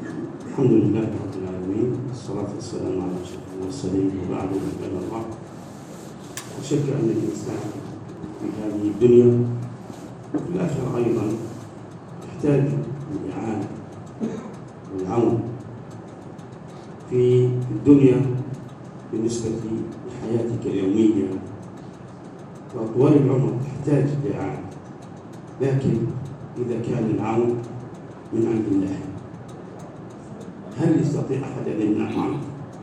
الحمد لله رب العالمين والصلاة والسلام على أشرف المرسلين وبعد عباد الله لا شك أن الإنسان في هذه الدنيا وفي الآخرة أيضا يحتاج للإعانة والعون في الدنيا بالنسبة لحياتك اليومية وأطوال العمر تحتاج لإعانة لكن إذا كان العون من عند الله هل يستطيع أحد أن يمنعه عنه؟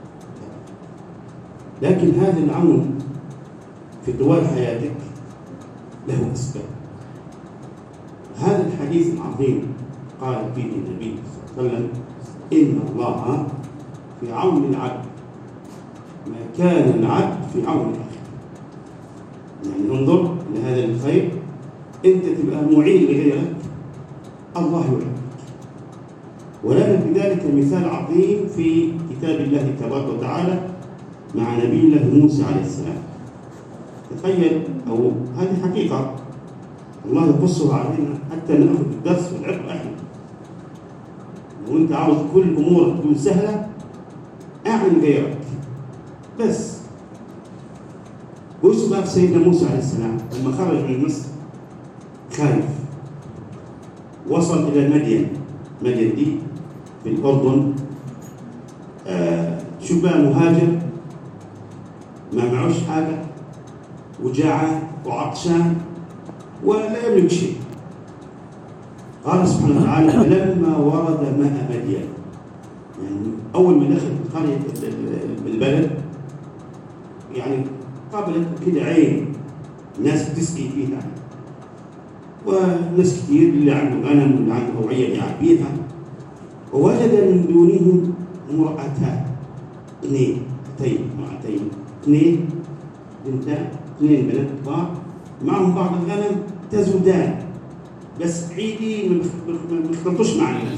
لكن هذا العون في طوال حياتك له أسباب هذا الحديث العظيم قال فيه النبي صلى الله عليه وسلم إن الله في عون العبد ما كان العبد في عون الآخر يعني انظر لهذا الخير أنت تبقى معين لغيرك الله يعينك ولنا في ذلك مثال عظيم في كتاب الله تبارك وتعالى مع نبي الله موسى عليه السلام تخيل أو هذه حقيقة الله يقصها علينا حتى ناخذ الدرس والعبر احنا لو انت عاوز كل امورك تكون سهله اعن غيرك بس وش بقى سيدنا موسى عليه السلام لما خرج من مصر خايف وصل الى مدين مدين دي في الاردن آه شو بقى مهاجر ما معوش حاجه وجاعان وعطشان ولا يملك شيء قال سبحانه وتعالى فلما ورد ماء مدين يعني اول ما دخل قريه البلد يعني قابلت كده عين ناس بتسقي فيها وناس كثير اللي عنده غنم واللي عنده اوعيه يلعب بيها ووجد من دونهم امرأتان اثنين اثنين امرأتين اثنين بنتان اثنين بنات كبار معهم بعض الغنم تزودان بس عيدي ما يختلطوش مع الناس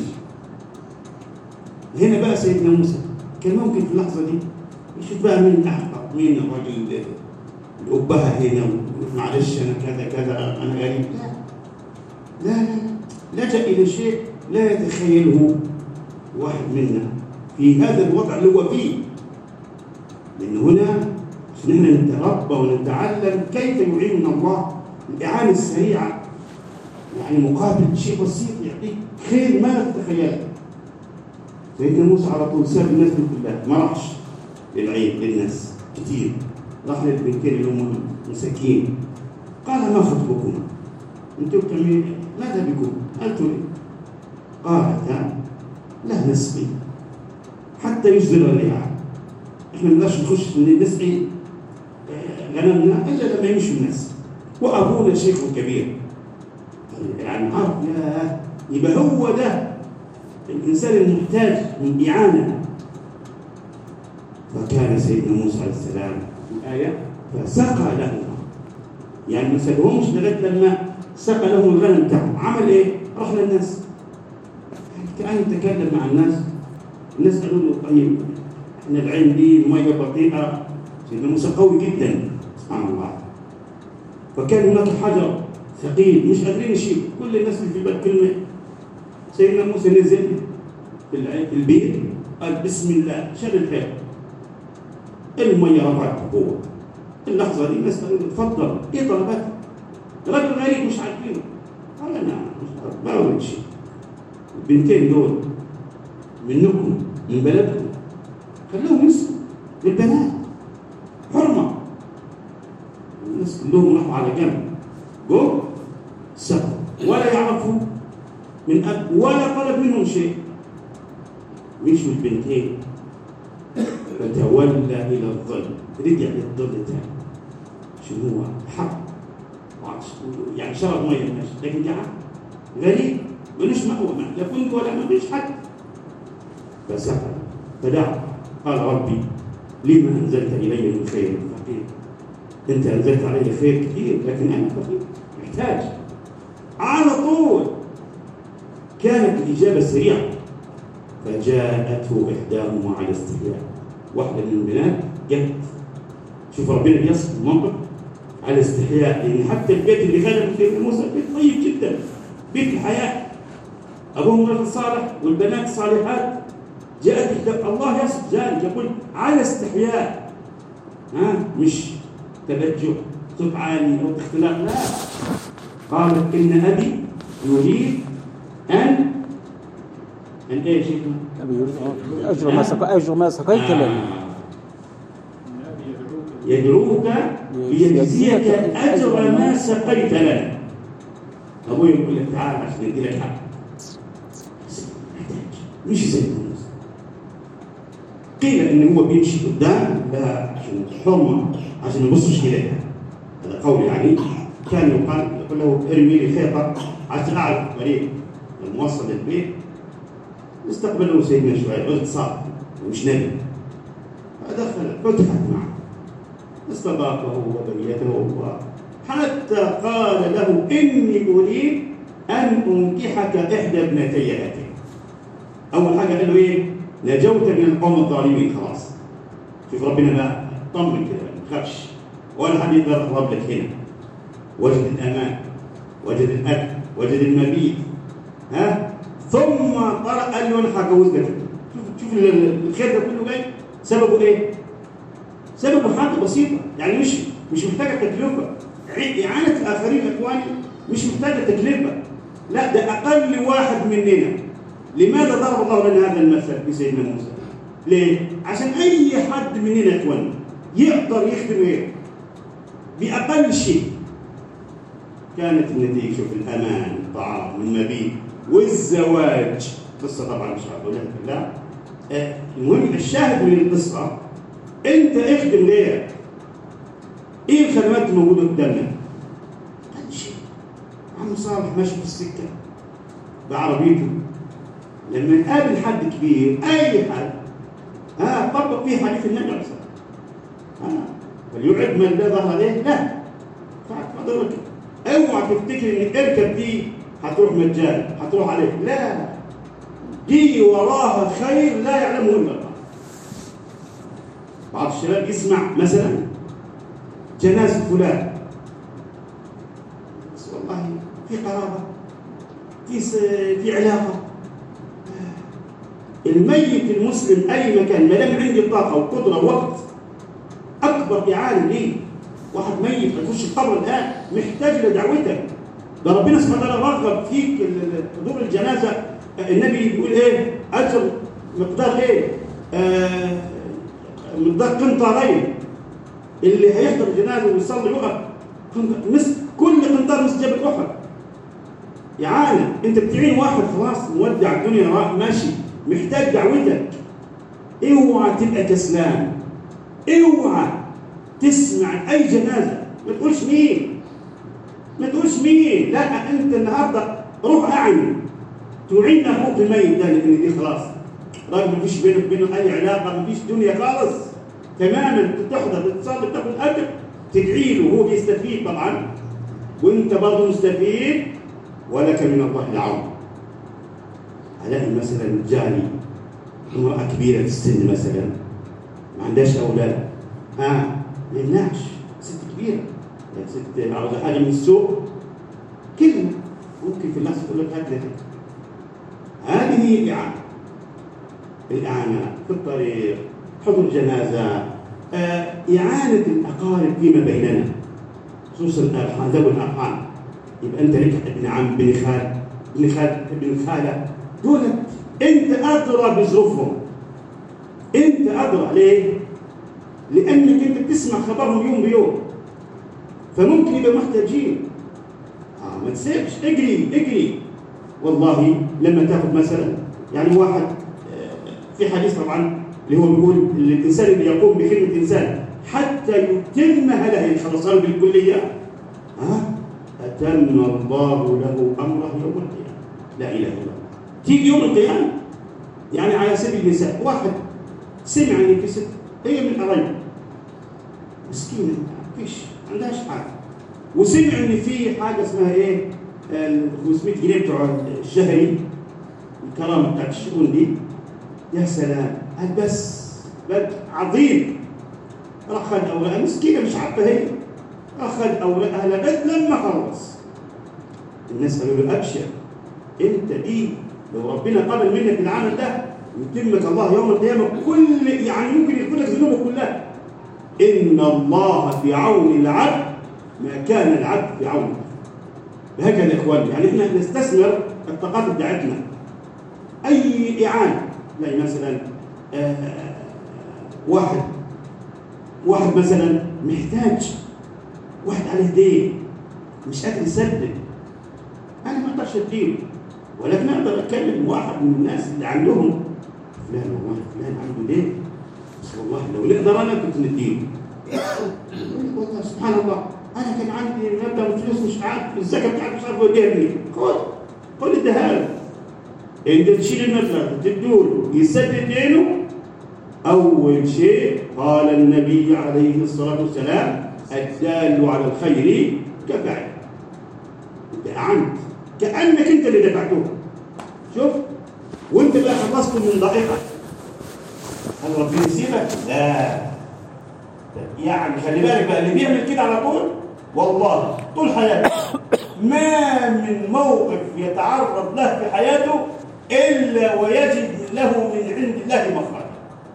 هنا بقى سيدنا موسى كان ممكن في اللحظه دي يشوف بقى مين احقق مين الراجل الأبهة هنا معلش انا كذا كذا انا غريب لا لا لا لجأ الى شيء لا يتخيله واحد منا في هذا الوضع اللي هو فيه لان هنا عشان احنا نتربى ونتعلم كيف يعيننا الله الاعانه السريعه يعني مقابل شيء بسيط يعطيك خير ما تتخيله سيدنا موسى على طول ساب الناس دي كلها ما راحش للعيد للناس كثير راح للبنتين اللي هم مساكين قال ما خطبكم انتم بتعملوا ماذا بكم؟ انتم قالتا لا نسقي حتى يجزل الرياح احنا ما نقدرش نخش نسقي غنمنا الا لما يمشوا الناس وابونا شيخ كبير يعني عارف يا يبقى هو ده الانسان المحتاج من اعانه فكان سيدنا موسى عليه السلام في الايه فسقى لهم يعني ما سالهمش لغايه لما سقى لهم الغنم بتاعهم عمل ايه؟ راح للناس كان يتكلم مع الناس الناس قالوا له طيب احنا العين دي الميه بطيئه سيدنا موسى قوي جدا سبحان الله فكان هناك حجر ثقيل مش قادرين يشيل كل الناس اللي في البلد كلمه سيدنا موسى نزل في البير قال بسم الله شال الحيط الميه رفعت بقوه اللحظه دي الناس قالوا اتفضل ايه طلباتك؟ راجل غريب مش عارفينه قال انا مش عارف ما اقول شيء البنتين دول منكم من بلدكم خلوهم يسكوا للبنات حرمه الناس كلهم راحوا على جنب جو سكوا ولا يعرفوا من أب ولا طلب منهم شيء مشوا البنتين فتولى الى الظل رجع للظل تاني شنو هو حق يعني شرب ميه ماشي لكن جعان غريب ملوش مأوى لا كنت ولا ما فيش حد فسكت فدعا قال ربي لما انزلت الي من خير فقير انت انزلت علي خير كثير لكن انا فقير محتاج على طول كانت الاجابه سريعه فجاءته احداهما على استحياء واحده من البنات جت شوف ربنا بيصف الموقف على استحياء لان حتى البيت اللي خلق سيدنا موسى بيت طيب جدا بيت الحياه ابوهم رجل صالح والبنات صالحات جاءت إحدى- الله يصف ذلك يقول على استحياء ها مش تبجح صوت عالي او اختلاف لا قالت ان ابي يريد ان ان ايش أبي يريد أجر ما سقى أجر ما سقيت لنا آه. يدعوك ليجزيك اجر ما سقيت لنا ابوي يقول لك تعال عشان ادي لك حق مش زي الناس قيل ان هو بيمشي قدام لا عشان حرمه عشان ما يبصش اليها هذا قول يعني كان يقال يقول له ارمي لي خيطه عشان اعرف طريق الموصل للبيت استقبله سيدنا شويه قلت صار مش نبي فدخل فتحت معه استضافه وبنيته و- حتى قال له اني اريد ان انكحك احدى ابنتي هاتين اول حاجه قال له ايه نجوت من القوم الظالمين خلاص شوف ربنا بقى طمن كده ما تخافش ولا حد يقدر يقرب لك هنا وجد الامان وجد الاكل وجد المبيت ها ثم طرق قال له انا هجوزك شوف شوف ال- الخير ده كله جاي سببه ايه؟ سببه حاجه بسيطه يعني مش مش محتاجه تكلفه ع- اعانه الاخرين اخواني مش محتاجه تكلفه لا ده اقل واحد مننا لماذا ضرب الله لنا هذا المثل بسيدنا موسى؟ ليه؟ عشان اي حد مننا يا اخواني يقدر يخدم غيره باقل شيء كانت النتيجه شوف الامان الطعام المبيت والزواج قصه طبعا مش هقولها لا آه، المهم الشاهد من القصه انت اخدم غيرك ايه الخدمات الموجوده قدامنا؟ أقل شيء عم صالح ماشي في السكه بعربيته لما يقابل حد كبير اي حد ها طبق فيه حديث النبي عليه الصلاه والسلام ها فليعد من لا ظهر عليه لا فعل ما دورك اوعى تفتكر ان اركب دي هتروح مجان هتروح عليك لا دي وراها خير لا يعلمه الا الله بعض الشباب يسمع مثلا جنازه فلان بس والله في قرابه في س- في علاقه الميت المسلم اي مكان ما دام عندي طاقه وقدره ووقت اكبر اعانه ليه واحد ميت هتخش القبر الان محتاج لدعوتك ده ربنا سبحانه وتعالى رغب فيك ال- ال- حضور الجنازه النبي بيقول ايه اجر مقدار ايه آه مقدار قنطارين اللي هيحضر الجنازه ويصلي يقف قنط- مس كل قنطار مثل جبل احد إعانة أنت بتعين واحد خلاص مودع الدنيا راح ماشي محتاج دعوتك اوعى تبقى كسلان اوعى تسمع أي جنازة ما تقولش مين ما تقولش مين لا أنت النهاردة روح أعين تعين أخوك الميت ده لأن دي خلاص راجل ما فيش بينك وبينه أي علاقة ما فيش دنيا خالص تماما تحضر تتصل تاخذ أجر تدعي له وهو بيستفيد طبعا وأنت برضه مستفيد ولك من الله العون ألاقي مثلا جاري امرأة كبيرة في السن مثلا ما عندهاش أولاد ها ما يمنعش ست كبيرة يا ست عاوزة حاجة من السوق كلمة ممكن في الناس تقول لك هات لي هذه هي الإعانة الإعانة في الطريق حضور جنازة آه، إعانة الأقارب فيما بيننا خصوصا الأرحام ذوي الأرحام يبقى انت لك ابن عم ابن خال ابن خال ابن خاله دول انت ادرى بظروفهم انت ادرى ليه؟ لانك انت بتسمع خبرهم يوم بيوم فممكن يبقى محتاجين اه ما تسيبش اجري اجري والله لما تاخذ مثلا يعني واحد آه، في حديث طبعا اللي هو بيقول الانسان اللي يقوم بخدمه انسان حتى يتم هذا يخلصان بالكليه ها أتم الله له أمره يوم القيامة لا إله إلا الله تيجي يوم القيامة يعني على سبيل المثال واحد سمع إن في ست هي من قرايبه مسكينة ما فيش ما عندهاش حاجة وسمع إن في حاجة اسمها إيه ال 500 جنيه بتوع الشهري الكرامة بتاعت الشؤون دي يا سلام قال بس بل عظيم راح خد أولاد مسكينة مش عارفة هي أخذ أولادها لغاية لما خلص الناس قالوا له أبشر أنت دي لو ربنا قبل منك العمل ده يتمك الله يوم القيامة كل يعني ممكن يغفر لك ذنوبك كلها إن الله في عون العبد ما كان العبد في عون هكذا يا إخوان يعني إحنا نستثمر الطاقات بتاعتنا أي إعانة تلاقي مثلا آه واحد واحد مثلا محتاج واحد عليه دين مش قادر يسدد انا ما اقدرش اديله ولكن اقدر اتكلم واحد من الناس اللي عندهم فلان والله فلان عنده دين بس والله لو نقدر انا كنت نديله والله سبحان الله انا كان عندي مبلغ فلوس مش عارف الزكاه بتاعتي مش عارف اوديها منين خد خد اديها له انت تشيل المبلغ تديله يسدد دينه أول شيء قال النبي عليه الصلاة والسلام الدال على الخير كفاعل انت أعنت كأنك أنت اللي دفعته شوف وأنت اللي خلصت من ضائقة هل ربنا يسيبك؟ لا يعني خلي بالك بقى اللي بيعمل كده على طول والله طول حياته ما من موقف يتعرض له في حياته إلا ويجد له من عند الله مخرج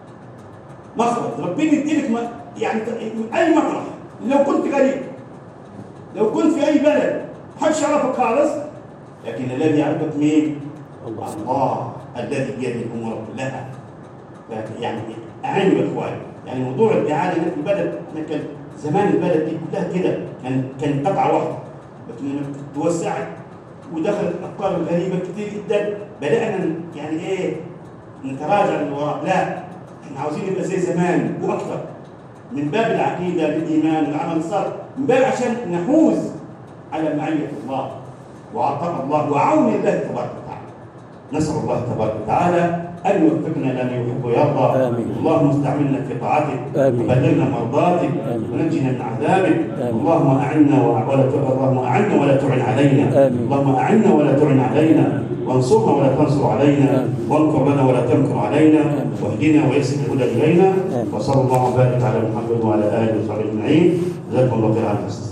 مخرج ربنا يديلك م- يعني ت- اي مطرح لو كنت غريب لو كنت في اي بلد محدش يعرفك خالص لكن الذي يعرفك مين؟ الله. الله الذي بيده الامور كلها ف- يعني اعانوا يا اخواني يعني موضوع الدعايه هنا في البلد احنا كان زمان البلد دي كلها كده كان كان قطعه واحده لكن لما توسعت ودخلت افكار غريبه كتير جدا بدانا يعني ايه نتراجع من وراء لا احنا عاوزين نبقى زي زمان واكثر من باب العقيده الايمان العمل الصالح من باب عشان نفوز على معيه الله وعطاء الله وعون الله تبارك وتعالى نسال الله تبارك وتعالى ان يوفقنا لما يحب ويرضى آمين. اللهم استعملنا في طاعتك آمين. وبلغنا مرضاتك آمين. ونجنا من عذابك آمين. اللهم اعنا ولا ت- اللهم اعنا ولا تعن علينا آمين. اللهم اعنا ولا تعن علينا وانصرنا ولا تنصر علينا آمين. وانكر لنا ولا تنكر علينا آمين. واهدنا ويسر الهدى الينا آمين. وصلى الله وبارك على محمد وعلى اله وصحبه اجمعين جزاكم الله خير على الحسن